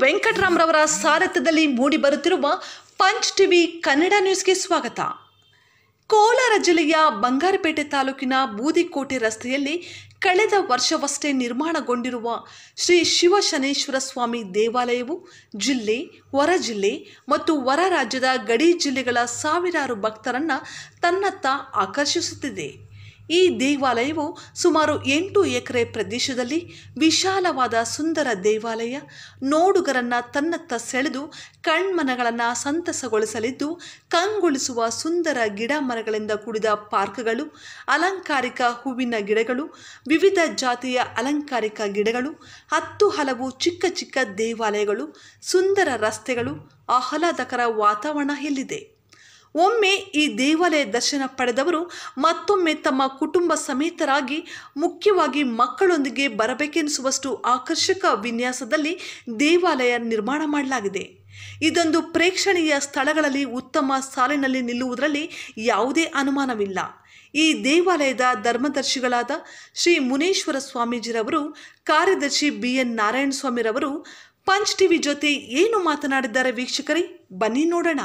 ವೆಂಕಟರಾಮ್ರವರ ಸಾರಥ್ಯದಲ್ಲಿ ಮೂಡಿಬರುತ್ತಿರುವ punch TV Kannada ನ್ಯೂಸ್ಗೆ ಸ್ವಾಗತ ಕೋಲಾರ ಜಿಲ್ಲೆಯ ಬಂಗಾರಪೇಟೆ ತಾಲೂಕಿನ ಬೂದಿಕೋಟೆ ರಸ್ತೆಯಲ್ಲಿ ಕಳೆದ ವರ್ಷವಷ್ಟೇ ನಿರ್ಮಾಣಗೊಂಡಿರುವ ಶ್ರೀ ಶಿವಶನೇಶ್ವರ ಸ್ವಾಮಿ ದೇವಾಲಯವು ಜಿಲ್ಲೆ ಹೊರ ಜಿಲ್ಲೆ ಮತ್ತು ಹೊರ ರಾಜ್ಯದ ಗಡಿ ಜಿಲ್ಲೆಗಳ ಸಾವಿರಾರು ಭಕ್ತರನ್ನು ತನ್ನತ್ತ ಆಕರ್ಷಿಸುತ್ತಿದೆ ಈ ದೇವಾಲಯವು ಸುಮಾರು ಎಂಟು ಎಕರೆ ಪ್ರದೇಶದಲ್ಲಿ ವಿಶಾಲವಾದ ಸುಂದರ ದೇವಾಲಯ ನೋಡುಗರನ್ನ ತನ್ನತ್ತ ಸೆಳೆದು ಕಣ್ಮನಗಳನ್ನು ಸಂತಸಗೊಳಿಸಲಿದ್ದು ಕಂಗೊಳಿಸುವ ಸುಂದರ ಗಿಡ ಮರಗಳಿಂದ ಕೂಡಿದ ಪಾರ್ಕ್ಗಳು ಅಲಂಕಾರಿಕ ಹೂವಿನ ಗಿಡಗಳು ವಿವಿಧ ಜಾತಿಯ ಅಲಂಕಾರಿಕ ಗಿಡಗಳು ಹತ್ತು ಹಲವು ಚಿಕ್ಕ ಚಿಕ್ಕ ದೇವಾಲಯಗಳು ಸುಂದರ ರಸ್ತೆಗಳು ಆಹ್ಲಾದಕರ ವಾತಾವರಣ ಇಲ್ಲಿದೆ ಒಮ್ಮೆ ಈ ದೇವಾಲಯ ದರ್ಶನ ಪಡೆದವರು ಮತ್ತೊಮ್ಮೆ ತಮ್ಮ ಕುಟುಂಬ ಸಮೇತರಾಗಿ ಮುಖ್ಯವಾಗಿ ಮಕ್ಕಳೊಂದಿಗೆ ಬರಬೇಕೆನಿಸುವಷ್ಟು ಆಕರ್ಷಕ ವಿನ್ಯಾಸದಲ್ಲಿ ದೇವಾಲಯ ನಿರ್ಮಾಣ ಮಾಡಲಾಗಿದೆ ಇದೊಂದು ಪ್ರೇಕ್ಷಣೀಯ ಸ್ಥಳಗಳಲ್ಲಿ ಉತ್ತಮ ಸಾಲಿನಲ್ಲಿ ನಿಲ್ಲುವುದರಲ್ಲಿ ಯಾವುದೇ ಅನುಮಾನವಿಲ್ಲ ಈ ದೇವಾಲಯದ ಧರ್ಮದರ್ಶಿಗಳಾದ ಶ್ರೀ ಮುನೇಶ್ವರ ಸ್ವಾಮೀಜಿರವರು ಕಾರ್ಯದರ್ಶಿ ಬಿ ಎನ್ ನಾರಾಯಣ ಸ್ವಾಮಿರವರು ಪಂಚ್ ಟಿವಿ ಜೊತೆ ಏನು ಮಾತನಾಡಿದ್ದಾರೆ ವೀಕ್ಷಕರೇ ಬನ್ನಿ ನೋಡೋಣ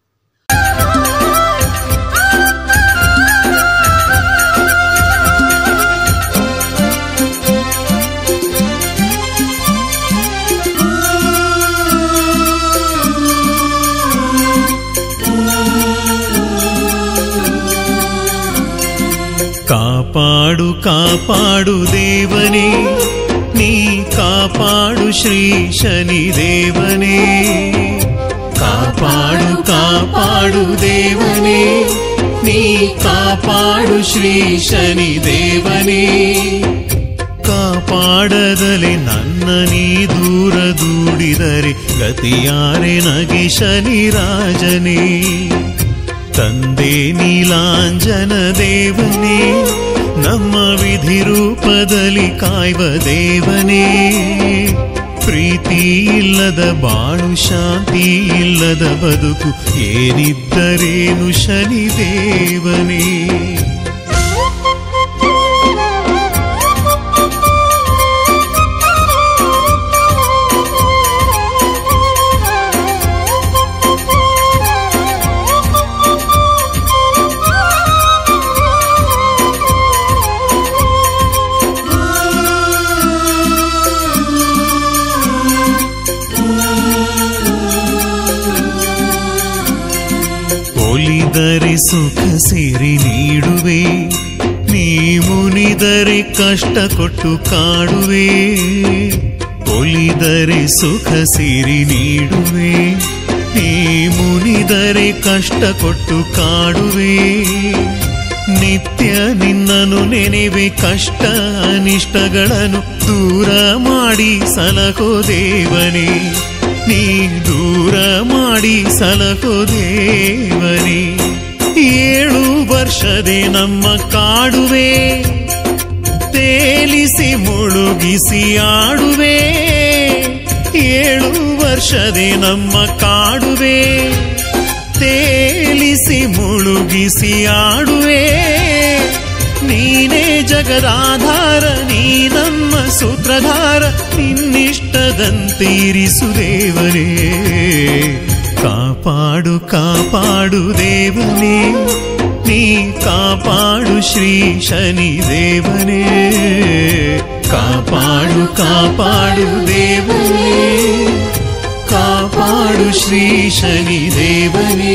ಕಾಪಾಡು ಕಾಪಾಡು ದೇವನೇ ನೀ ಕಾಪಾಡು ಶ್ರೀ ಶನಿ ದೇವನೇ ಕಾಪಾಡು ಕಾಪಾಡು ದೇವನೇ ನೀ ಕಾಪಾಡು ಶ್ರೀ ಶನಿ ದೇವನೇ ಕಾಪಾಡದಲೆ ನನ್ನ ನೀ ದೂರ ದೂಡಿದರೆ ಗತಿಯಾರೆ ನಗೆ ಶನಿ ರಾಜನೇ ತಂದೆ ನೀಲಾಂಜನ ದೇವನೇ ನಮ್ಮ ವಿಧಿ ರೂಪದಲ್ಲಿ ಕಾಯ್ವ ದೇವನೇ ಪ್ರೀತಿ ಇಲ್ಲದ ಬಾಳು ಶಾಂತಿ ಇಲ್ಲದ ಬದುಕು ಏನಿದ್ದರೇನು ಶನಿ ದೇವನೇ ಒಲಿದರೆ ಸುಖ ಸಿರಿ ನೀಡುವೆ ನೀ ಮುನಿದರೆ ಕಷ್ಟ ಕೊಟ್ಟು ಕಾಡುವೆ ಒಲಿದರೆ ಸುಖ ಸಿರಿ ನೀಡುವೆ ನೀ ಮುನಿದರೆ ಕಷ್ಟ ಕೊಟ್ಟು ಕಾಡುವೆ ನಿತ್ಯ ನಿನ್ನನು ನೆನೆವೆ ಕಷ್ಟ ಅನಿಷ್ಟಗಳನ್ನು ದೂರ ಮಾಡಿ ಸಲಹೋ ದೇವನೇ ನೀ ದೂರ ಮಾಡಿ ಸಲಹೋ ದೇವನೇ ಏಳು ವರ್ಷದೆ ನಮ್ಮ ಕಾಡುವೆ ತೇಲಿಸಿ ಮುಳುಗಿಸಿ ಆಡುವೆ ಏಳು ವರ್ಷದೆ ನಮ್ಮ ಕಾಡುವೆ ತೇಲಿಸಿ ಮುಳುಗಿಸಿ ಆಡುವೆ ನೀನೇ ಜಗದಾಧಾರ ನೀ ನಮ್ಮ ಸೂತ್ರಧಾರ ನಿನ್ನಿಷ್ಟದಂತೀರಿಸು ದೇವನೇ ಕಾಪಾಡು ಕಾಪಾಡು ದೇವನೇ ನೀ ಕಾಪಾಡು ಶ್ರೀ ಶನಿ ದೇವನೇ ಕಾಪಾಡು ಕಾಪಾಡು ದೇವನೇ ಕಾಪಾಡು ಶ್ರೀ ಶನಿ ದೇವನೇ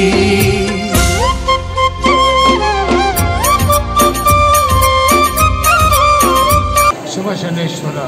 ಶಿವಶನೇಶ್ವರ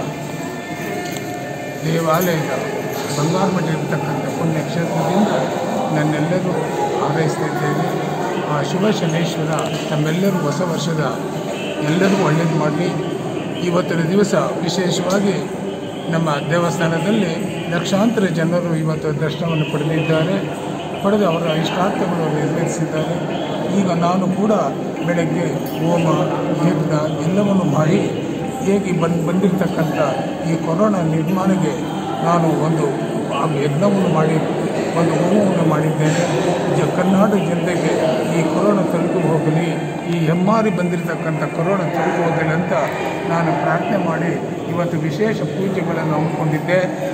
ದೇವಾಲಯದ ಬಂಗಾರಮಠ ಇರತಕ್ಕಂಥ ಪುಣ್ಯಕ್ಷೇತ್ರದಿಂದ ನನ್ನೆಲ್ಲರೂ ಹಾರೈಸ್ತಿದ್ದೇನೆ ಆ ಶಿವಶನೇಶ್ವರ ನಮ್ಮೆಲ್ಲರೂ ಹೊಸ ವರ್ಷದ ಎಲ್ಲರಿಗೂ ಒಳ್ಳೇದು ಮಾಡಲಿ ಇವತ್ತಿನ ದಿವಸ ವಿಶೇಷವಾಗಿ ನಮ್ಮ ದೇವಸ್ಥಾನದಲ್ಲಿ ಲಕ್ಷಾಂತರ ಜನರು ಇವತ್ತು ದರ್ಶನವನ್ನು ಪಡೆದಿದ್ದಾರೆ ಪಡೆದು ಅವರ ಇಷ್ಟಾರ್ಥಗಳು ನೆರವೇರಿಸಿದ್ದಾರೆ ಈಗ ನಾನು ಕೂಡ ಬೆಳಗ್ಗೆ ಹೋಮ ಯಜ್ಞ ಎಲ್ಲವನ್ನು ಮಾಡಿ ಹೇಗೆ ಬಂದು ಬಂದಿರತಕ್ಕಂಥ ಈ ಕೊರೋನಾ ನಿರ್ಮಾಣಕ್ಕೆ ನಾನು ಒಂದು ಆ ಯಜ್ಞವನ್ನು ಮಾಡಿ ಒಂದು ಹೋಮವನ್ನು ಮಾಡಿದ್ದೇನೆ ಜ ಕರ್ನಾಟಕ ಜನತೆಗೆ ಈ ಕೊರೋನಾ ತೊಲಗಿ ಹೋಗಲಿ ಈ ಹೆಮ್ಮಾರಿ ಬಂದಿರತಕ್ಕಂಥ ಕೊರೋನಾ ತೊಲಗಿ ಹೋಗಲಿ ಅಂತ ನಾನು ಪ್ರಾರ್ಥನೆ ಮಾಡಿ ಇವತ್ತು ವಿಶೇಷ ಪೂಜೆಗಳನ್ನು ಹಮ್ಮಿಕೊಂಡಿದ್ದೆ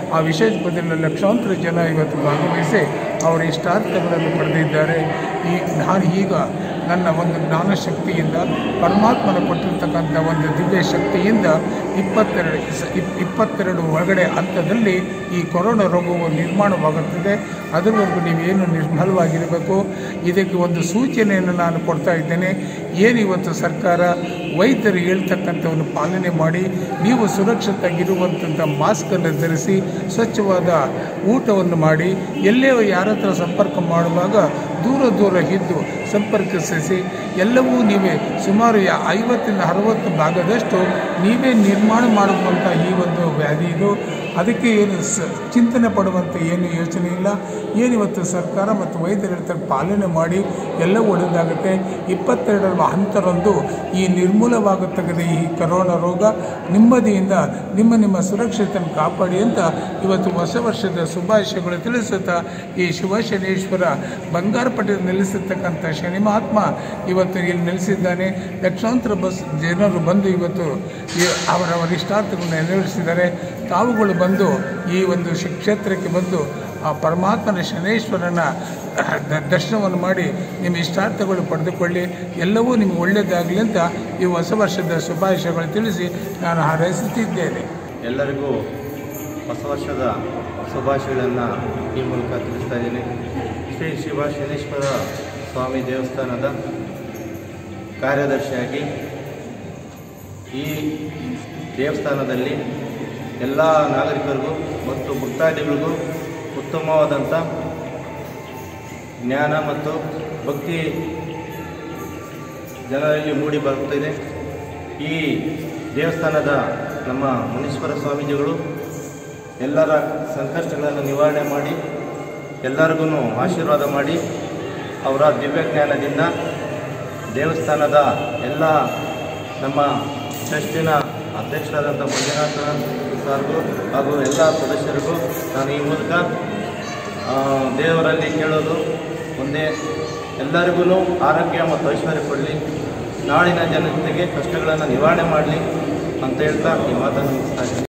ಆ ವಿಶೇಷ ಪೂಜೆಯಲ್ಲಿ ಲಕ್ಷಾಂತರ ಜನ ಇವತ್ತು ಭಾಗವಹಿಸಿ ಅವರ ಇಷ್ಟಾರ್ಥಗಳನ್ನು ಪಡೆದಿದ್ದಾರೆ ಈ ನಾನು ಈಗ ನನ್ನ ಒಂದು ಜ್ಞಾನಶಕ್ತಿಯಿಂದ ಪರಮಾತ್ಮನ ಕೊಟ್ಟಿರ್ತಕ್ಕಂಥ ಒಂದು ದಿವ್ಯ ಶಕ್ತಿಯಿಂದ ಇಪ್ಪತ್ತೆರಡು ಸ- ಇಪ್- ಇಪ್ಪತ್ತೆರಡು ಒಳಗಡೆ ಹಂತದಲ್ಲಿ ಈ ಕೊರೋನಾ ರೋಗವು ನಿರ್ಮಾಣವಾಗುತ್ತದೆ ಅದರವರೆಗೂ ನೀವೇನು ನಿರ್ಮಲವಾಗಿರಬೇಕು ಇದಕ್ಕೆ ಒಂದು ಸೂಚನೆಯನ್ನು ನಾನು ಕೊಡ್ತಾ ಇದ್ದೇನೆ ಏನು ಇವತ್ತು ಸರ್ಕಾರ ವೈದ್ಯರು ಹೇಳ್ತಕ್ಕಂಥವನ್ನು ಪಾಲನೆ ಮಾಡಿ ನೀವು ಸುರಕ್ಷಿತಾಗಿರುವಂಥ ಮಾಸ್ಕನ್ನು ಧರಿಸಿ ಸ್ವಚ್ಛವಾದ ಊಟವನ್ನು ಮಾಡಿ ಎಲ್ಲೇ ಯಾರ ಹತ್ರ ಸಂಪರ್ಕ ಮಾಡುವಾಗ ದೂರ ದೂರ ಇದ್ದು ಸಂಪರ್ಕಿಸಿ ಎಲ್ಲವೂ ನೀವೇ ಸುಮಾರು ಯಾ- ಐವತ್ತಿಂದ ಅರವತ್ತು ಭಾಗದಷ್ಟು ನೀವೇ ನಿರ್ಮಾಣ ಮಾಡುವಂಥ ಈ ಒಂದು ವ್ಯಾಧಿ ಇದು ಅದಕ್ಕೆ ಏನು ಸ ಚಿಂತನೆ ಪಡುವಂಥ ಏನು ಯೋಚನೆ ಇಲ್ಲ ಏನಿವತ್ತು ಸರ್ಕಾರ ಮತ್ತು ವೈದ್ಯರು ಹೇಳ್ತಾರೆ ಪಾಲನೆ ಮಾಡಿ ಎಲ್ಲ ಒಳ್ಳೆಯದಾಗುತ್ತೆ ಇಪ್ಪತ್ತೆರಡರ ಹಂತರಂದು ಈ ನಿರ್ಮೂಲವಾಗುತ್ತದೆ ಈ ಕರೋನಾ ರೋಗ ನೆಮ್ಮದಿಯಿಂದ ನಿಮ್ಮ ನಿಮ್ಮ ಸುರಕ್ಷತೆಯನ್ನು ಕಾಪಾಡಿ ಅಂತ ಇವತ್ತು ಹೊಸ ವರ್ಷದ ಶುಭಾಶಯಗಳು ತಿಳಿಸುತ್ತಾ ಈ ಶಿವಶನೇಶ್ವರ ಬಂಗಾರಪಟ್ಟಣ ನೆಲೆಸಿರ್ತಕ್ಕಂಥ ಶನಿ ಮಹಾತ್ಮ ಇವತ್ತು ಇಲ್ಲಿ ನೆಲೆಸಿದ್ದಾನೆ ಲಕ್ಷಾಂತರ ಬಸ್ ಜನರು ಬಂದು ಇವತ್ತು ಈ ಅವರವರ ಇಷ್ಟಾರ್ಥಗಳನ್ನು ನೆರವೇರಿಸಿದ್ದಾರೆ ತಾವುಗಳು ಬಂದು ಈ ಒಂದು ಶಿ- ಕ್ಷೇತ್ರಕ್ಕೆ ಬಂದು ಆ ಪರಮಾತ್ಮನ ಶನೇಶ್ವರನ ದ- ದರ್ಶನವನ್ನು ಮಾಡಿ ನಿಮ್ಮ ಇಷ್ಟಾರ್ಥಗಳು ಪಡೆದುಕೊಳ್ಳಿ ಎಲ್ಲವೂ ನಿಮಗೆ ಒಳ್ಳೆಯದಾಗಲಿ ಅಂತ ಈ ಹೊಸ ವರ್ಷದ ಶುಭಾಶಯಗಳು ತಿಳಿಸಿ ನಾನು ಹಾರೈಸುತ್ತಿದ್ದೇನೆ ಎಲ್ಲರಿಗೂ ಹೊಸ ವರ್ಷದ ಶುಭಾಶಯಗಳನ್ನು ಈ ಮೂಲಕ ತಿಳಿಸ್ತಾ ಇದ್ದೀನಿ ಶ್ರೀ ಶಿವ ಶನೇಶ್ವರ ಸ್ವಾಮಿ ದೇವಸ್ಥಾನದ ಕಾರ್ಯದರ್ಶಿಯಾಗಿ ಈ ದೇವಸ್ಥಾನದಲ್ಲಿ ಎಲ್ಲ ನಾಗರಿಕರಿಗೂ ಮತ್ತು ಭಕ್ತಾದಿಗಳಿಗೂ ಉತ್ತಮವಾದಂಥ ಜ್ಞಾನ ಮತ್ತು ಭಕ್ತಿ ಜನರಲ್ಲಿ ಮೂಡಿ ಬರುತ್ತಿದೆ ಈ ದೇವಸ್ಥಾನದ ನಮ್ಮ ಮುನೀಶ್ವರ ಸ್ವಾಮೀಜಿಗಳು ಎಲ್ಲರ ಸಂಕಷ್ಟಗಳನ್ನು ನಿವಾರಣೆ ಮಾಡಿ ಎಲ್ಲರಿಗೂ ಆಶೀರ್ವಾದ ಮಾಡಿ ಅವರ ದಿವ್ಯ ಜ್ಞಾನದಿಂದ ದೇವಸ್ಥಾನದ ಎಲ್ಲ ನಮ್ಮ ಟ್ರಸ್ಟಿನ ಅಧ್ಯಕ್ಷರಾದಂಥ ಮಂಜುನಾಥ ಸರ್ಗೂ ಹಾಗೂ ಎಲ್ಲ ಸದಸ್ಯರಿಗೂ ನಾನು ಈ ಮೂಲಕ ಆ, ದೇವರಲ್ಲಿ ಕೇಳೋದು ಒಂದೇ ಎಲ್ಲರಿಗೂ ಆರೋಗ್ಯ ಮತ್ತು ಐಶ್ವರ್ಯ ಕೊಡಲಿ ನಾಳಿನ ಜನತೆಗೆ ಕಷ್ಟಗಳನ್ನು ನಿವಾರಣೆ ಮಾಡಲಿ ಅಂತ ಹೇಳ್ತಾ ಈ ಮಾತನ್ನು ಮುಗಿಸ್ತಾ ಇದ್ದೀನಿ